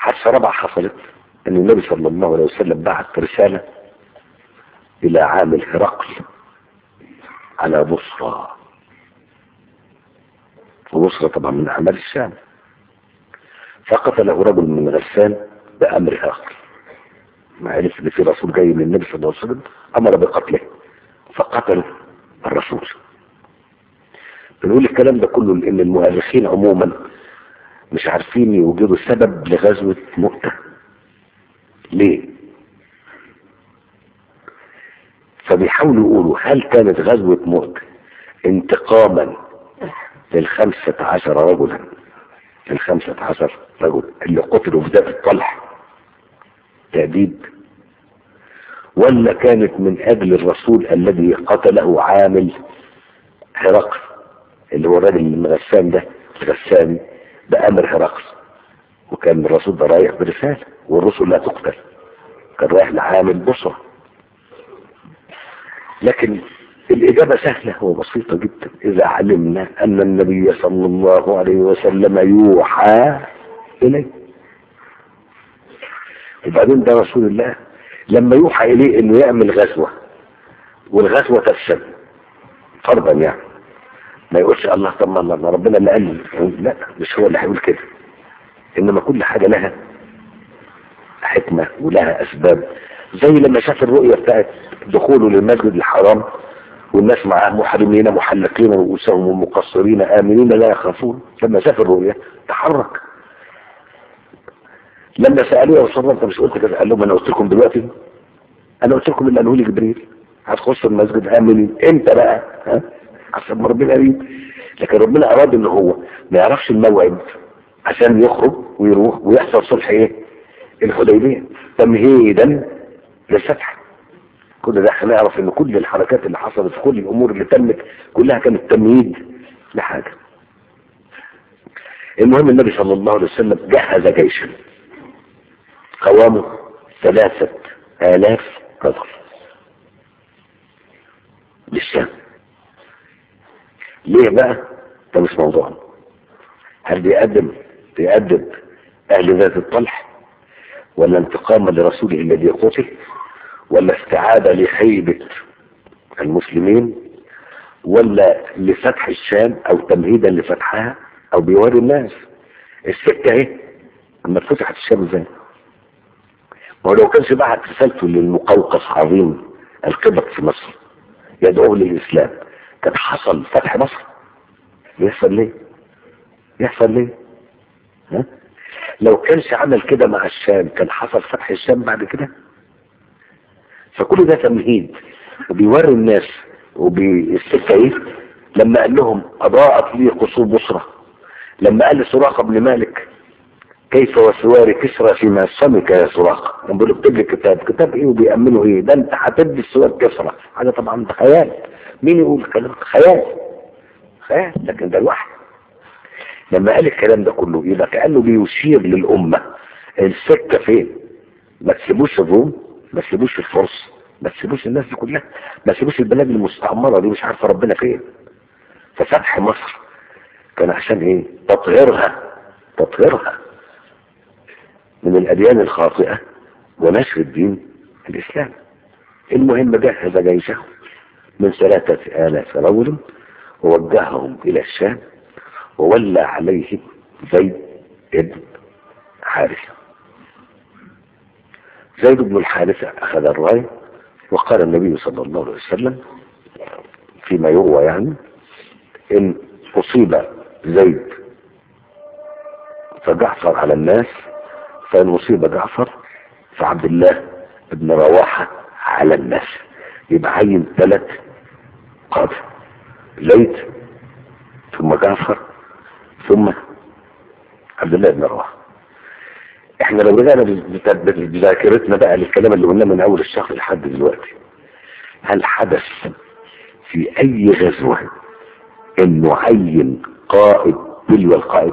حادثة رابعة حصلت ان النبي صلى الله عليه وسلم بعت رسالة الى عامل هرقل على بصرى وبصرى طبعا من اعمال الشام فقتله رجل من غسان بامر هرقل ما عرف ان في رسول جاي من النبي صلى الله عليه وسلم امر بقتله فقتل الرسول بنقول الكلام ده كله لان المؤرخين عموما مش عارفين يوجدوا سبب لغزوة مؤتة ليه فبيحاولوا يقولوا هل كانت غزوة مؤتة انتقاما للخمسة عشر رجلا الخمسة عشر رجل اللي قتلوا في ذات الطلح تأديب ولا كانت من أجل الرسول الذي قتله عامل هرقل اللي هو الراجل من غسان ده غسان بأمر هرقل وكان الرسول ده رايح برسالة والرسل لا تقتل كان رايح لعامل بصرة لكن الإجابة سهلة وبسيطة جدا إذا علمنا أن النبي صلى الله عليه وسلم يوحى إليه وبعدين ده رسول الله لما يوحى إليه إنه يعمل غزوة والغزوة تفشل فرضا يعني ما يقولش الله طب ما الله ربنا اللي قال لي لا مش هو اللي هيقول كده إنما كل حاجة لها حكمة ولها أسباب زي لما شاف الرؤية بتاعت دخوله للمسجد الحرام والناس معاه محرمين محلقين رؤوسهم ومقصرين آمنين لا يخافون لما شاف الرؤية تحرك لما سألوه يا رسول الله انت مش قلت كده قال لهم انا قلت لكم دلوقتي انا قلت لكم اللي قاله لي جبريل هتخش المسجد آمنين امتى بقى ها حسب ما ربنا قريب لكن ربنا اراد ان هو ما يعرفش الموعد عشان يخرج ويروح ويحصل صلح ايه الحديبيه تمهيدا للفتح كل ده هنعرف ان كل الحركات اللي حصلت كل الامور اللي تمت كلها كانت تمهيد لحاجه المهم النبي صلى الله عليه وسلم جهز جيشا قوامه ثلاثة آلاف رجل للشام ليه بقى ده مش موضوعنا هل بيقدم بيقدم أهل ذات الطلح ولا انتقاما لرسوله الذي قتل ولا استعادة لهيبة المسلمين ولا لفتح الشام او تمهيدا لفتحها او بيوري الناس السكة اهي اما اتفتحت الشام ازاي ما هو لو كانش بعت رسالته للمقوقس عظيم القبط في مصر يدعوه للاسلام كان حصل فتح مصر يحصل ليه يحصل ليه ها؟ لو كانش عمل كده مع الشام كان حصل فتح الشام بعد كده فكل ده تمهيد وبيوري الناس وبالسكة ايه لما قال لهم اضاءت لي قصور بصرة لما قال لسراقة بن مالك كيف وسواري كسرى في معصمك يا سراقة بيقول له اكتب لي كتاب كتاب ايه وبيأمنوا ايه ده انت هتدي السوار كسرى حاجة طبعا ده خيال مين يقول كلام خيال خيال لكن ده الوحي لما قال الكلام ده كله يبقى كأنه بيشير للأمة السكة فين ما تسيبوش الروم ما تسيبوش الفرس ما تسيبوش الناس دي كلها ما تسيبوش البلاد المستعمرة دي مش عارفة ربنا فين ففتح مصر كان عشان ايه تطهيرها تطهيرها من الأديان الخاطئة ونشر الدين الإسلام المهم جهز جيشه من ثلاثة آلاف رجل ووجههم إلى الشام وولى عليهم زيد بن حارثة زيد بن الحارثة أخذ الراية وقال النبي صلى الله عليه وسلم فيما يروى يعني إن أصيب زيد فجعفر على الناس فإن أصيب جعفر فعبد الله بن رواحة على الناس يبقى عين ثلاث قادة زيد ثم جعفر ثم عبد الله بن رواحة احنا لو رجعنا بذاكرتنا بقى للكلام اللي قلناه من اول الشهر لحد دلوقتي هل حدث في اي غزوة انه عين قائد تلو القائد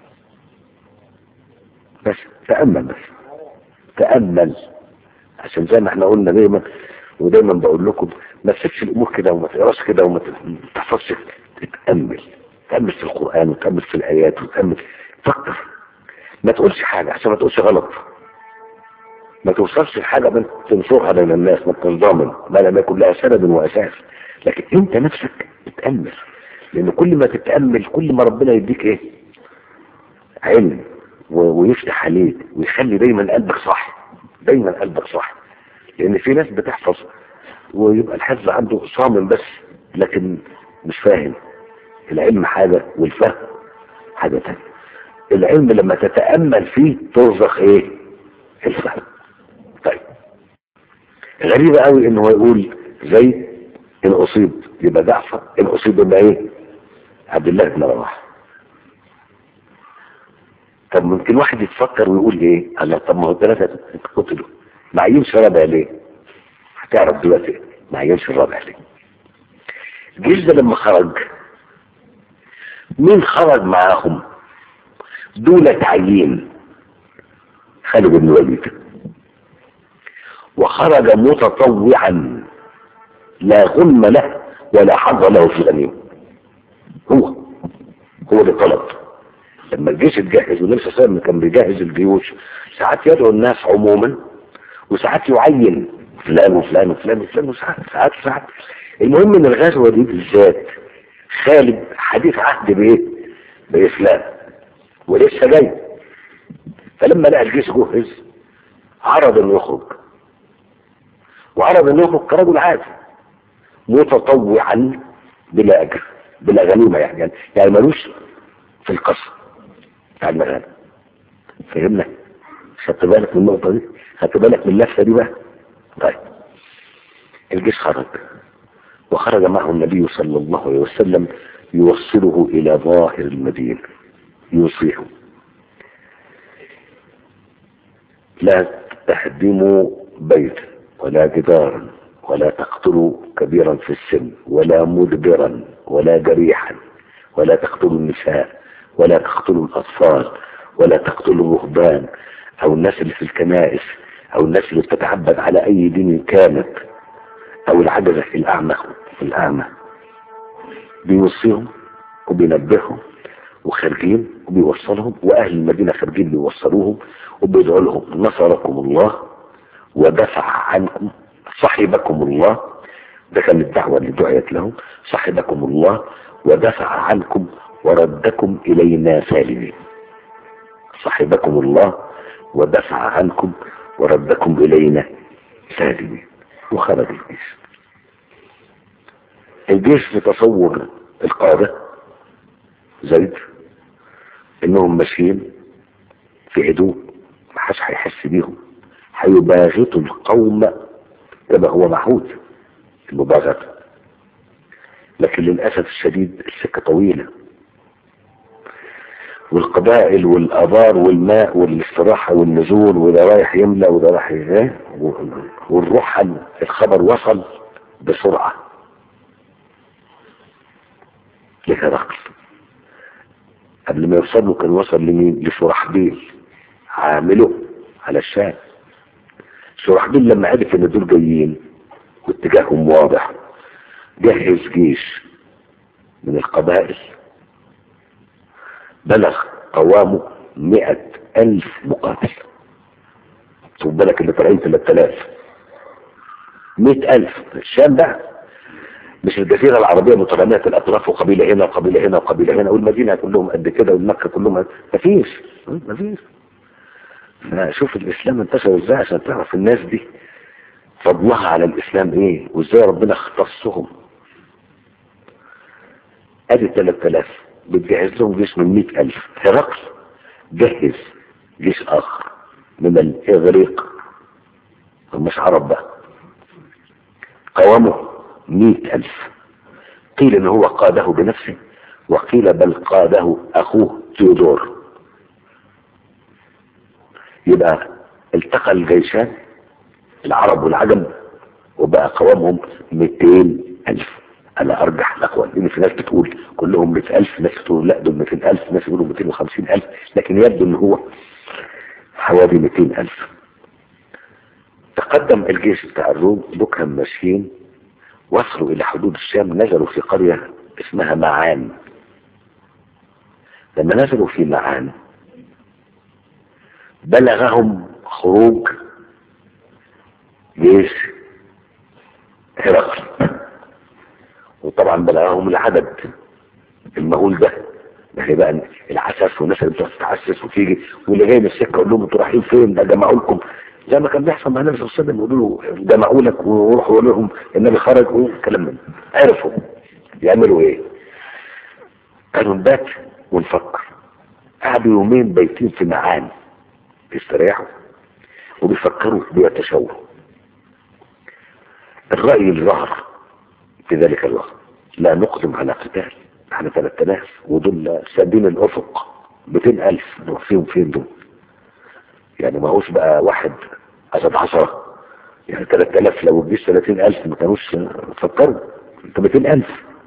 بس تأمل بس تأمل عشان زي ما احنا قلنا دايما ودايما بقول لكم ما تسيبش الامور كده وما تقراش كده وما تحفظش تتأمل تأمل في القرآن وتأمل في الآيات وتأمل فكر ما تقولش حاجة عشان ما تقولش غلط ما توصلش لحاجة من تنشرها بين الناس ما تنضامن ما لم يكن لها سند وأساس لكن انت نفسك تتأمل لأن كل ما تتأمل كل ما ربنا يديك ايه علم و- ويفتح عليك ويخلي دايما قلبك صح دايما قلبك صح لأن في ناس بتحفظ ويبقى الحفظ عنده صامم بس لكن مش فاهم العلم حاجة والفهم حاجة تانية العلم لما تتأمل فيه ترزق ايه الفهم طيب غريبة قوي ان هو يقول زي ان اصيب يبقى جعفر ان اصيب يبقى ايه عبد الله بن رواحه طب ممكن واحد يتفكر ويقول ايه الله طب ما هو ثلاثة قتلوا ما عينش رابع ليه هتعرف دلوقتي ما عينش الرابع ليه الجيش ده لما خرج مين خرج معاهم دون تعيين خالد بن الوليد وخرج متطوعا لا غنم له ولا حظ له في الغنيمه هو هو اللي طلب لما الجيش اتجهز والنبي صلى الله عليه وسلم كان بيجهز الجيوش ساعات يدعو الناس عموما وساعات يعين فلان وفلان وفلان وفلان وساعات ساعات ساعات المهم ان الغزوه دي بالذات خالد حديث عهد بايه؟ باسلام ولسه جاي فلما لقى الجيش جهز عرض انه يخرج وعرض انه يخرج كرجل عادي متطوعا بلا اجر بلا غنيمه يعني يعني ملوش في القصر بتاع المغانم فهمنا خدت بالك من النقطه دي خدت بالك من اللفه دي بقى طيب الجيش خرج وخرج معه النبي صلى الله عليه وسلم يوصله الى ظاهر المدينه يوصيه لا تهدموا بيتا ولا جدارا ولا تقتلوا كبيرا في السن ولا مدبرا ولا جريحا ولا تقتلوا النساء ولا تقتلوا الأطفال ولا تقتلوا الرهبان أو الناس اللي في الكنائس أو الناس اللي بتتعبد على أي دين كانت أو العجزة الأعمى الأعمى بيوصيهم وبينبههم وخارجين وبيوصلهم واهل المدينه خارجين بيوصلوهم وبيدعوا لهم نصركم الله ودفع عنكم صحبكم الله ده كان الدعوه اللي دعيت لهم صحبكم الله ودفع عنكم وردكم الينا سالمين صحبكم الله ودفع عنكم وردكم الينا سالمين وخرج الجيش الجيش في تصور القاده زيد انهم ماشيين في هدوء محدش هيحس بيهم هيباغتوا القوم كما هو معهود المباغته لكن للاسف الشديد السكه طويله والقبائل والابار والماء والاستراحه والنزول وده رايح يملى وده رايح ايه والرحل الخبر وصل بسرعه لهرقل قبل ما يوصل له كان وصل لمين لشرحبيل عامله على الشام شرحبيل لما عرف ان دول جايين واتجاههم واضح جهز جيش من القبائل بلغ قوامه مئة ألف مقاتل خد بالك اللي طالعين 3000 مئة ألف الشام بقى مش الجزيرة العربية مترامية الأطراف وقبيلة هنا وقبيلة هنا وقبيلة هنا والمدينة كلهم قد كده والمكة كلهم قد مفيش مفيش شوف الإسلام انتشر ازاي عشان تعرف الناس دي فضلها على الإسلام ايه وازاي ربنا اختصهم ادي 3000 بتجهز لهم جيش من 100000 هرقل جهز جيش آخر من الإغريق مش عرب بقى قوامه مئة ألف قيل إن هو قاده بنفسه وقيل بل قاده أخوه تيودور يبقى التقى الجيشان العرب والعجم وبقى قوامهم 200 ألف أنا أرجح الأقوال لأن في ناس بتقول كلهم 100 ألف ناس بتقول لا دول 200 ألف ناس يقولوا 250 ألف لكن يبدو إن هو حوالي 200 ألف تقدم الجيش بتاع الروم بكهم ماشيين وصلوا إلى حدود الشام نزلوا في قرية اسمها معان لما نزلوا في معان بلغهم خروج جيش هرقل وطبعا بلغهم العدد المهول ده ما هي بقى العسس والناس اللي بتقعد تتعسس وتيجي واللي جاي من السكه يقول لهم انتوا رايحين فين ده جمعوا لكم زي ما كان بيحصل مع النبي صلى الله عليه وسلم يقولوا له جمعوا لك وروحوا يقولوا لهم النبي خرج وكلام من ده. عرفوا يعملوا ايه قالوا نبات ونفكر قعدوا يومين بايتين في معاني بيستريحوا وبيفكروا بيتشاوروا الرأي اللي ظهر في ذلك الوقت لا نقدم على قتال احنا 3000 ودول سادين الافق 200000 نروح فيهم فين دول يعني ما هوش بقى واحد قصد عشرة يعني 3000 لو الجيش 30000 ما كانوش فكروا انت 200000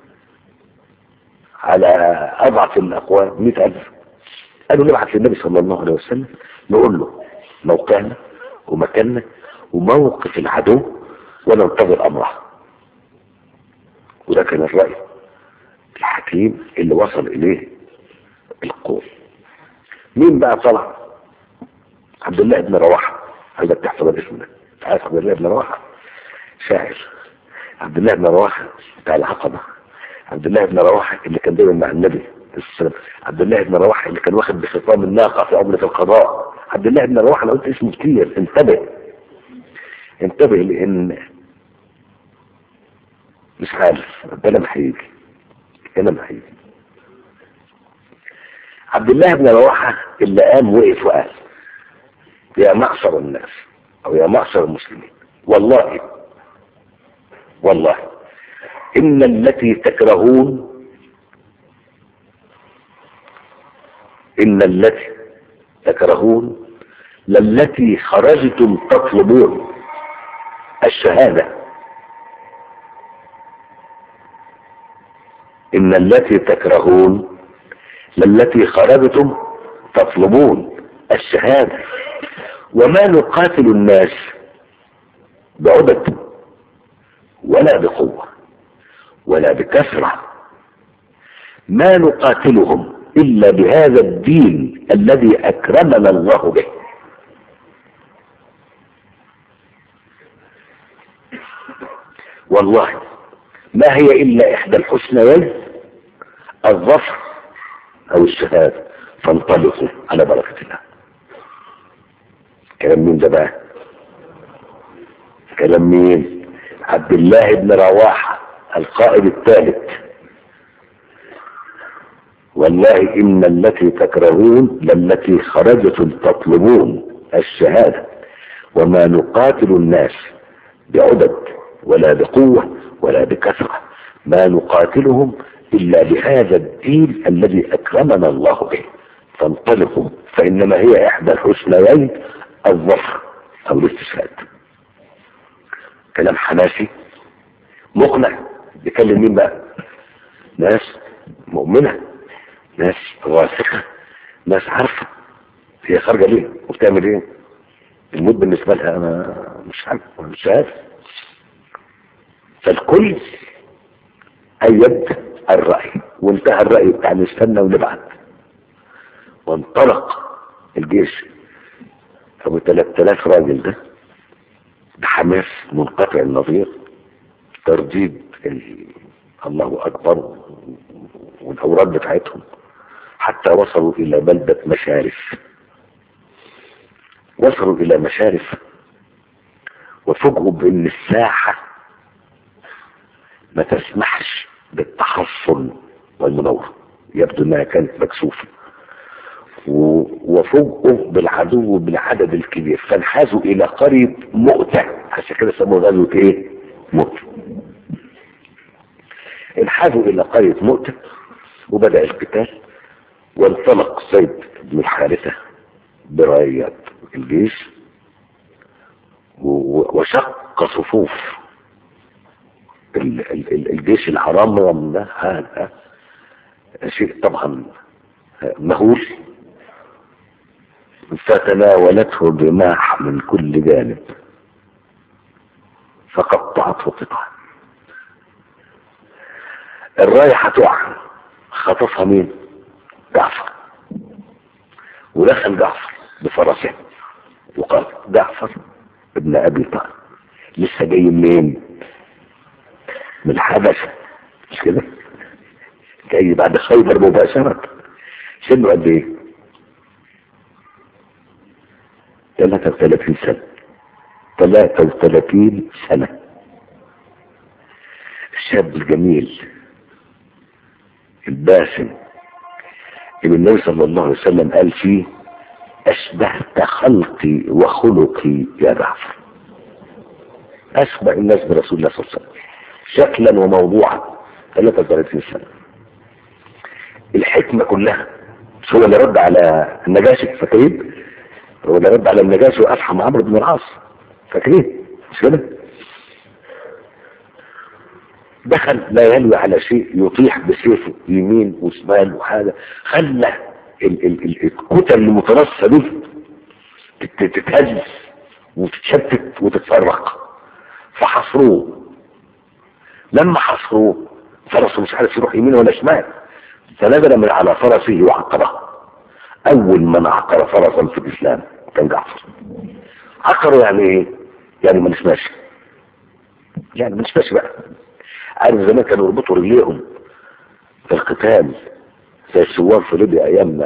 على اضعف الاقوال 100000 قالوا نبعث للنبي صلى الله عليه وسلم نقول له موقعنا ومكاننا وموقف العدو وننتظر امره وده كان الرأي الحكيم اللي وصل اليه القول مين بقى طلع عبد الله بن رواحه عايزك تحفظ الاسم ده عارف عبد الله بن رواحه شاعر عبد الله بن رواحه بتاع العقبه عبد الله بن رواحه اللي كان دايما مع النبي السلام عبد الله بن رواحه اللي كان واخد بخطام الناقه في عمره القضاء عبد الله بن رواحه انا قلت اسمه كتير انتبه انتبه لان مش عارف الكلام هيجي الكلام هيجي عبد الله بن رواحه اللي قام وقف وقال يا معشر الناس او يا معشر المسلمين والله والله ان التي تكرهون ان التي تكرهون للتي خرجتم تطلبون الشهادة ان التي تكرهون للتي خرجتم تطلبون الشهادة وما نقاتل الناس بعدد ولا بقوة ولا بكثرة ما نقاتلهم إلا بهذا الدين الذي أكرمنا الله به والله ما هي إلا إحدى الحسنيين الظفر أو الشهادة فانطلقوا على بركة الله كلام مين ده بقى كلام مين عبد الله بن رواحة القائد الثالث والله إن التي تكرهون للتي خرجتم تطلبون الشهادة وما نقاتل الناس بعدد ولا بقوة ولا بكثرة ما نقاتلهم إلا بهذا الدين الذي أكرمنا الله به فانطلقوا فإنما هي إحدى الحسنيين الظفر أو الاستشهاد كلام حماسي مقنع بيكلم مين بقى ناس مؤمنة ناس راسخة ناس عارفة هي خارجة ليه وبتعمل ايه الموت بالنسبة لها انا مش عارف مش عارف فالكل أيد الرأي وانتهى الرأي بتاع نستنى ونبعت وانطلق الجيش ابو 3000 راجل ده بحماس منقطع النظير ترديد ال... الله اكبر والاوراد بتاعتهم حتى وصلوا الى بلدة مشارف وصلوا الى مشارف وفوجئوا بان الساحة ما تسمحش بالتحصن والمناورة يبدو انها كانت مكسوفة وفوجئوا بالعدو بالعدد الكبير فانحازوا الى قرية مؤتة عشان كده سموها غزوة ايه مؤتة انحازوا الى قرية مؤتة وبدأ القتال وانطلق زيد بن الحارثة برايات الجيش وشق صفوف الجيش الحرام ده هذا شيء طبعا مهول فتناولته الرماح من كل جانب فقطعته قطعا الراية هتقع خطفها مين جعفر ودخل جعفر بفرسه جعفر ابن ابي طالب لسه جاي منين من الحبشة مش كده جاي بعد خيبر مباشرة سنه قد ايه 33 سنة 33 سنة الشاب الجميل الباسم اللي النبي صلى الله عليه وسلم قال فيه أشبهت خلقي وخلقي يا جعفر أشبه الناس برسول الله صلى الله عليه وسلم شكلا وموضوعا 33 سنة الحكمة كلها مش هو اللي رد على النجاشي فاكرين هو اللي رد على النجاشي وأفحم عمرو بن العاص فاكرين مش كده دخل لا ينوي على شيء يطيح بسيفه يمين وشمال وحاجة خلى ال- ال- ال- الكتل المترصة دي تت- تتهز وتتشتت وتتفرق فحصروه لما حصروه فرسه مش عارف يروح يمين ولا شمال فنزل من على فرسه وعقره اول من عقر فرسا في الاسلام كان جعفر عقره يعني ايه يعني ما ماشي يعني مش ماشي بقى عارف زمان كانوا يربطوا رجليهم في القتال زي الثوار في ليبيا ايام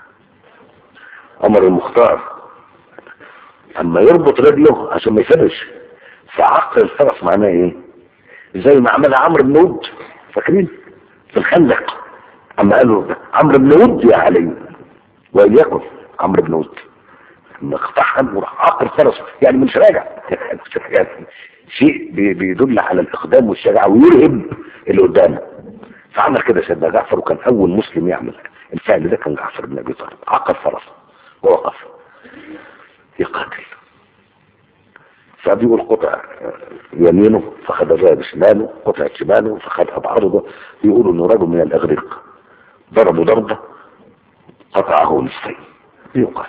عمر المختار اما يربط رجله عشان ما يفرش فعقر الفرس معناه ايه زي ما عملها عمرو بن ود فاكرين في الخندق اما قالوا عمرو بن ود يا علي وان يكن عمرو بن ود اما اقتحم وراح عقر فرسه يعني مش راجع شيء بي- بيدل على الاقدام والشجاعه ويرهب اللي قدامه فعمل كده سيدنا جعفر وكان اول مسلم يعمل الفعل ده كان جعفر بن ابي طالب عقر فرسه ووقف يقاتل فبيقول قطع يمينه فخد الرايه بشماله قطع شماله فخدها بعرضه يقولوا انه رجل من الاغريق ضربوا ضربه قطعه نصفين يقال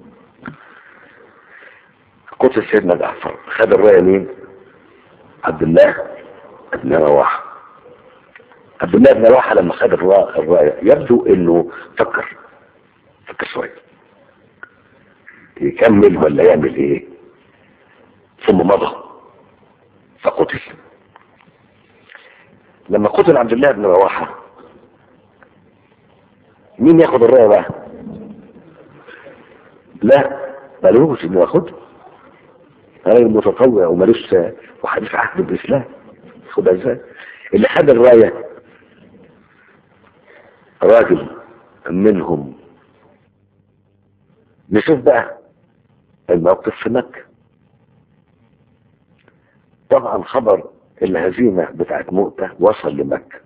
قتل سيدنا جعفر خد الرايه مين عبد الله بن رواحه عبد الله بن رواحه لما خد الرا- الرايه يبدو انه فكر فكر شويه يكمل ولا يعمل ايه ثم مضى فقتل لما قتل عبد الله بن رواحه مين ياخد الرايه بقى لا ملوش انه ياخدها راجل متطوع ومالوش وحديث عهد بالاسلام خدها ازاي اللي خد الرايه راجل منهم نشوف بقى الموقف في مكة طبعا خبر الهزيمة بتاعت مؤتة وصل لمكة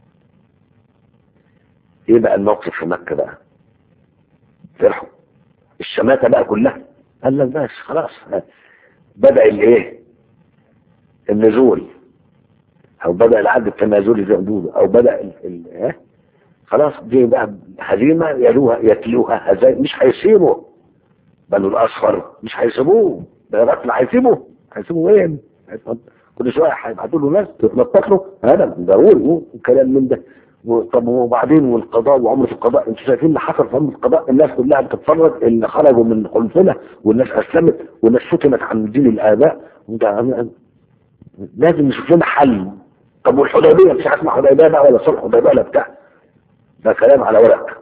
ايه بقى الموقف في مكة بقى فرحوا الشماتة بقى كلها قال لك بس خلاص بدأ الايه النزول او بدأ العد التنازلي زي ما بيقولوا او بدأ ال... ال... ها؟ خلاص دي بقى هزيمة يلوها يتلوها هزايم مش هيسيبوا بنو الاصفر مش هيسيبوه ده رقم هيسيبوه هيسيبوه وين كل شويه هيبعتوا له ناس تتنطط له هذا ضروري وكلام من ده و- طب وبعدين والقضاء وعمره القضاء انتوا شايفين اللي حصل في عمره القضاء الناس كلها بتتفرج ان خرجوا من حلفنا والناس اسلمت والناس فتنت عن دين الاباء وده لازم نشوف لنا حل طب والحديبيه مش هسمع حديبيه بقى ولا صلح حديبيه ولا بتاع ده كلام على ورق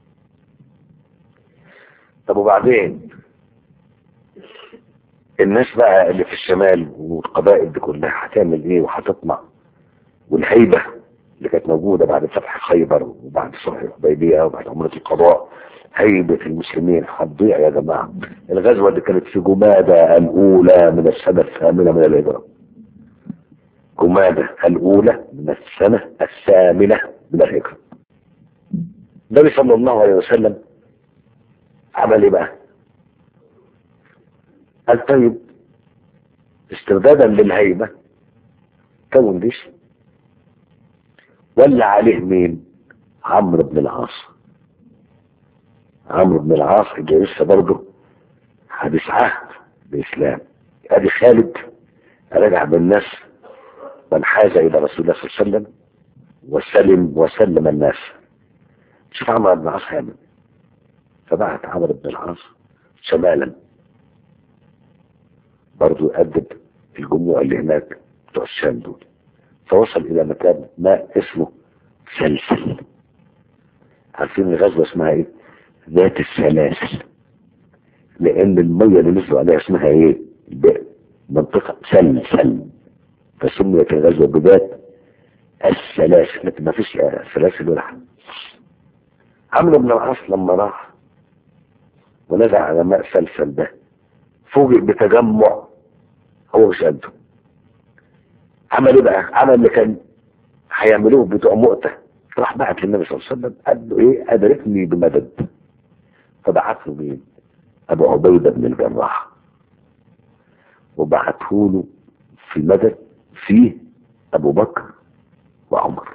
طب وبعدين الناس بقى اللي في الشمال والقبائل دي كلها هتعمل ايه وهتطمع والهيبة اللي كانت موجودة بعد فتح خيبر وبعد صلح الحديبية وبعد عمرة القضاء هيبة المسلمين هتضيع يا جماعة الغزوة اللي كانت في جمادة الأولى من السنة الثامنة من الهجرة جمادة الأولى من السنة الثامنة من الهجرة النبي صلى الله عليه وسلم عمل ايه بقى؟ قال طيب استردادا للهيبة كون جيش ولا عليه مين؟ عمرو بن العاص عمرو بن العاص اللي لسه برضه حديث عهد بإسلام ادي خالد رجع بالناس وانحاز الى رسول الله صلى الله عليه وسلم وسلم وسلم الناس شوف عمرو بن العاص هيعمل فبعت عمرو بن العاص شمالا برضه يأدب الجموع اللي هناك بتوع الشام دول فوصل إلى مكان ما اسمه سلسل عارفين الغزوة اسمها ايه؟ ذات السلاسل لأن المية اللي نزلوا عليها اسمها ايه؟ ب- منطقة سلسل فسميت الغزوة بذات السلاسل لكن ما فيش سلاسل ولا حاجة عمرو بن العاص لما راح ونزع على ماء سلسل ده فوجئ بتجمع هو مش قده عمل ايه بقى؟ عمل اللي كان هيعملوه بتوع مؤتة راح بعت للنبي صلى الله عليه وسلم قال له ايه ادركني بمدد فبعت له مين؟ ابو عبيده بن الجراح وبعته له في مدد فيه ابو بكر وعمر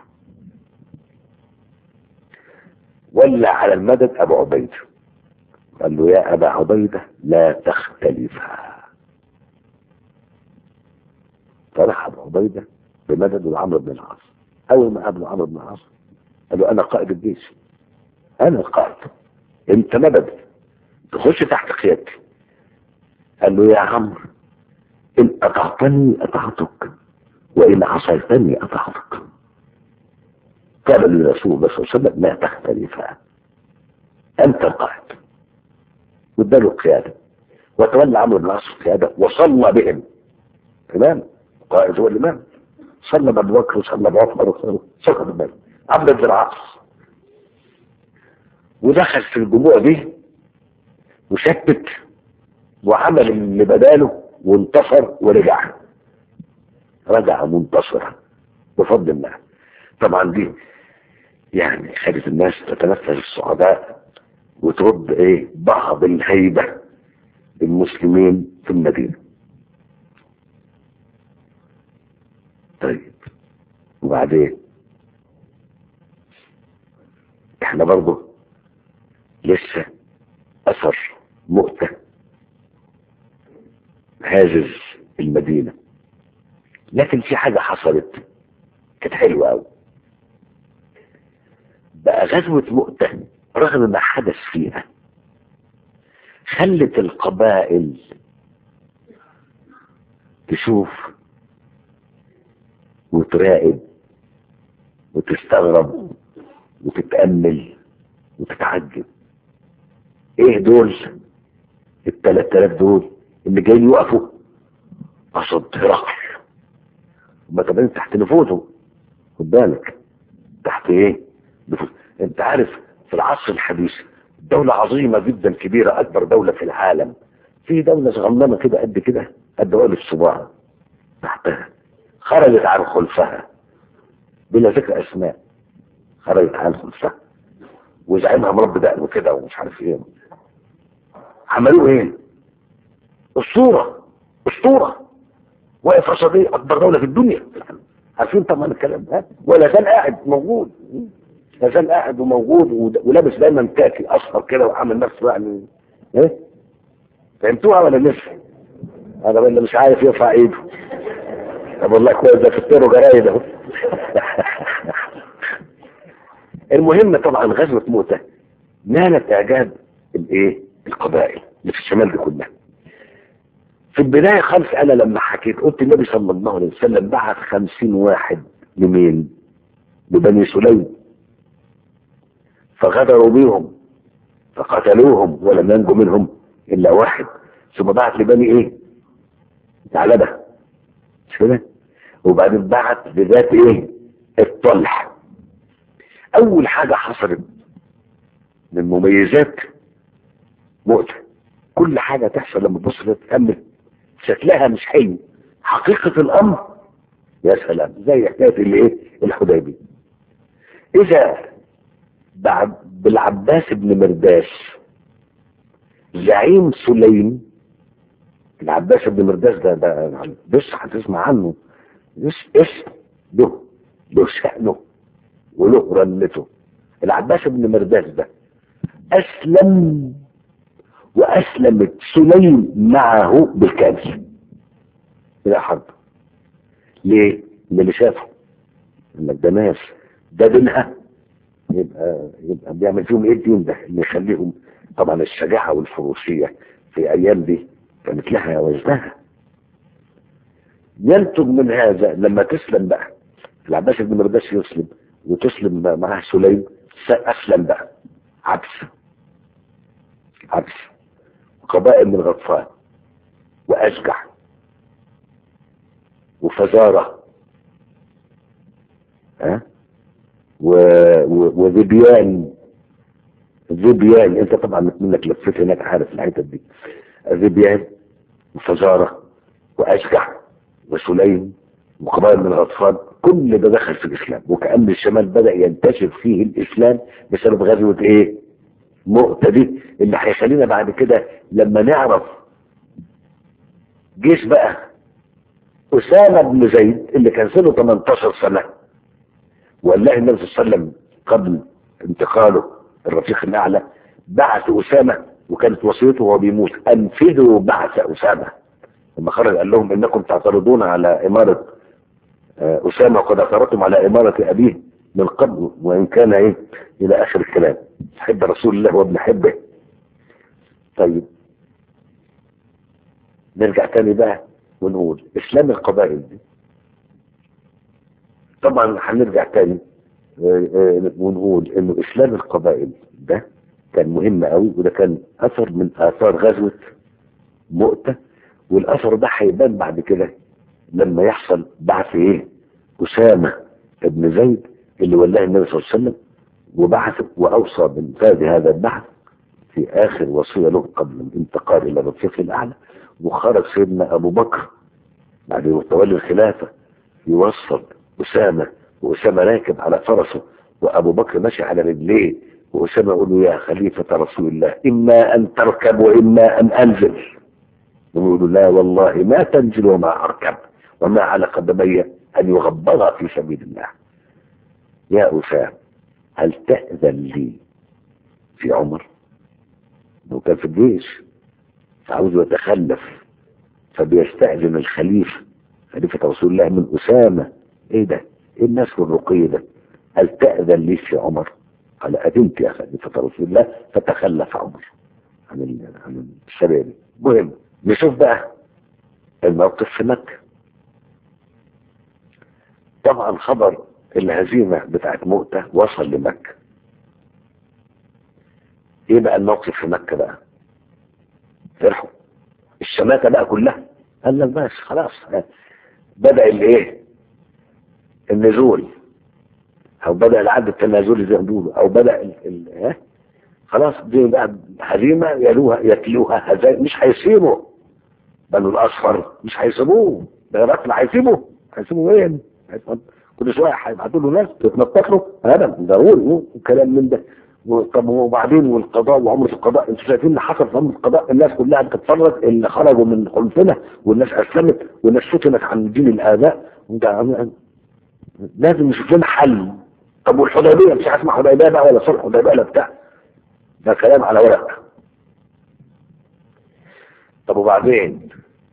ولى على المدد ابو عبيده قال له يا ابا عبيده لا تختلفا فراح ابو عبيده بمدد لعمرو بن العاص اول ما قابله عمرو بن العاص قال له انا قائد الجيش انا القائد انت مدد تخش تحت قيادتي قال له يا عمرو ان اطعتني اطعتك وان عصيتني اطعتك قال لرسول الله صلى الله عليه وسلم لا تختلفا انت القائد واداله القياده وتولى عمرو بن العاص القياده وصلى بهم امام قائد هو الامام صلى بابو بكر وصلى بعمر وصلى صلى بالنبي عبد بن العاص ودخل في الجموع دي وشتت وعمل اللي بداله وانتصر ورجع رجع منتصرا بفضل الله طبعا دي يعني خلت الناس تتنفس السعداء وترد ايه بعض الهيبة المسلمين في المدينة طيب وبعدين احنا برضه لسه اثر مؤتة هازز المدينة لكن في حاجة حصلت كانت حلوة قوي بقى غزوة مؤتة رغم ما حدث فيها خلت القبائل تشوف وتراقب وتستغرب وتتأمل وتتعجب ايه دول التلات آلاف دول اللي جايين يقفوا قصد هرقل هما كمان تحت نفوذه خد بالك تحت ايه نفوذ انت عارف في العصر الحديث دولة عظيمة جدا كبيرة أكبر دولة في العالم في دولة صغننة كده قد كده قد عقل الصباع تحتها خرجت عن خلفها بلا ذكر أسماء خرجت عن خلفها وزعيمها مربي دقنه كده ومش عارف ايه عملوه ايه؟ اسطورة اسطورة واقف رصدي اكبر دولة في الدنيا عارفين طبعا الكلام ده ولا زال قاعد موجود لا زال قاعد وموجود ود- ولابس دايما كاكي اصفر كده وعامل نفسه يعني ايه فهمتوها ولا لسه؟ هذا اللي مش عارف يرفع ايده طب والله كويس ده فطروا جرايد اهو المهم طبعا غزوة موتة نالت اعجاب الايه القبائل اللي في الشمال دي كلها في البداية خالص انا لما حكيت قلت النبي صلى الله عليه وسلم بعت خمسين واحد لمين لبني سليم فغدروا بيهم فقتلوهم ولم ينجو منهم الا واحد ثم بعت لبني ايه ثعلبه مش كده وبعدين بعت بذات ايه الطلح اول حاجة حصلت من مميزات مؤتة كل حاجة تحصل لما تبص فيها تتأمل شكلها مش حلو حقيقة الامر يا سلام زي حكاية اللي ايه الحديبية اذا بعد بالعباس بن مرداس زعيم سليم العباس بن مرداس ده ده بص هتسمع عنه بص اسم له له شأنه وله رنته العباس بن مرداس ده أسلم وأسلمت سليم معه بالكامل إلى حرب ليه؟ من اللي شافه انك ده ناس ده دينها يبقى يبقى بيعمل فيهم ايه الدين ده اللي يخليهم طبعا الشجاعة والفروسية في ايام دي كانت لها وزنها ينتج من هذا لما تسلم بقى العباس بن مرداش يسلم وتسلم بقى معاه سليم أسلم بقى عبس عبس قبائل من غطفان وأشجع وفزارة ها و... و... وذبيان ذبيان انت طبعا منك لفيت هناك عارف الحتت دي ذبيان وفزارة وأشجع وسليم وقبائل من غطفان كل ده دخل في الإسلام وكأن الشمال بدأ ينتشر فيه الإسلام بسبب غزوة إيه؟ مؤتة دي اللي هيخلينا بعد كده لما نعرف جيش بقى أسامة بن زيد اللي كان سنه 18 سنة والله النبي صلى الله عليه وسلم قبل انتقاله الرفيق الأعلى بعث أسامة وكانت وصيته وهو بيموت أنفذوا بعث أسامة لما خرج قال لهم إنكم تعترضون على إمارة أسامة وقد اعترضتم على إمارة أبيه من قبل وإن كان إيه إلى آخر الكلام حب رسول الله وابن حبه طيب نرجع تاني بقى ونقول إسلام القبائل دي طبعا هنرجع تاني ونقول إنه إسلام القبائل ده كان مهم قوي وده كان أثر من آثار غزوة مؤتة والأثر ده هيبان بعد كده لما يحصل بعث إيه أسامة ابن زيد اللي ولاه النبي صلى الله عليه وسلم وبعث وأوصى بإنفاذ هذا البحث في آخر وصية له قبل الانتقال إلى الرفيق الأعلى وخرج سيدنا أبو بكر بعد تولي الخلافة يوصل أسامة وأسامة راكب على فرسه وأبو بكر ماشي على رجليه وأسامة يقول له يا خليفة رسول الله إما أن تركب وإما أن أنزل يقول لا والله ما تنزل وما أركب وما على قدمي أن يغبر في سبيل الله يا أسامة هل تأذن لي في عمر لو كان في الجيش فعاوز يتخلف فبيستأذن الخليفة خليفة رسول الله من أسامة ايه ده ايه الناس والرقي ده هل تأذن لي في عمر قال أذنت يا خليفة رسول الله فتخلف عمر عن عن الشباب مهم نشوف بقى الموقف في مكة طبعا خبر الهزيمة بتاعت مؤتة وصل لمكة ايه بقى الموقف في مكة بقى فرحوا الشماتة بقى كلها قال لك بس خلاص بدأ الايه النزول او بدأ العد التنازلي زي ما بيقولوا او بدأ ال ال خلاص دي بقى هزيمة يلوها يتلوها هزايم مش هيسيبوا بنو الاصفر مش هيسيبوه ده ركن هيسيبوه هيسيبوه وين كل شويه هيبعتوا له ناس تتنطط له ابدا ضروري وكلام من ده طب وبعدين والقضاء وعمرة القضاء انتوا شايفين اللي حصل في عمرة القضاء الناس كلها بتتفرج اللي خرجوا من خلفنا والناس اسلمت والناس فتنت عن دين الاباء لازم نشوف لنا حل طب والحديبيه مش هسمع حديبيه بقى ولا صلح حديبيه ولا بتاع ده كلام على ورق طب وبعدين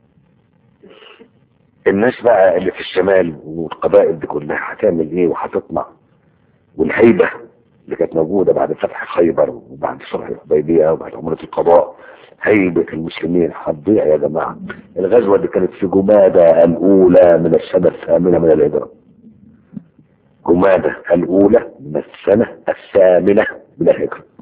الناس بقى اللي في الشمال والقبائل دي كلها هتعمل ايه وهتطمع والهيبه اللي كانت موجودة بعد فتح خيبر وبعد صلح الحديبية وبعد عمرة القضاء هيبة المسلمين هتضيع يا جماعة الغزوة اللي كانت في جمادة الأولى من السنة الثامنة من الهجرة جمادة الأولى من السنة الثامنة من الهجرة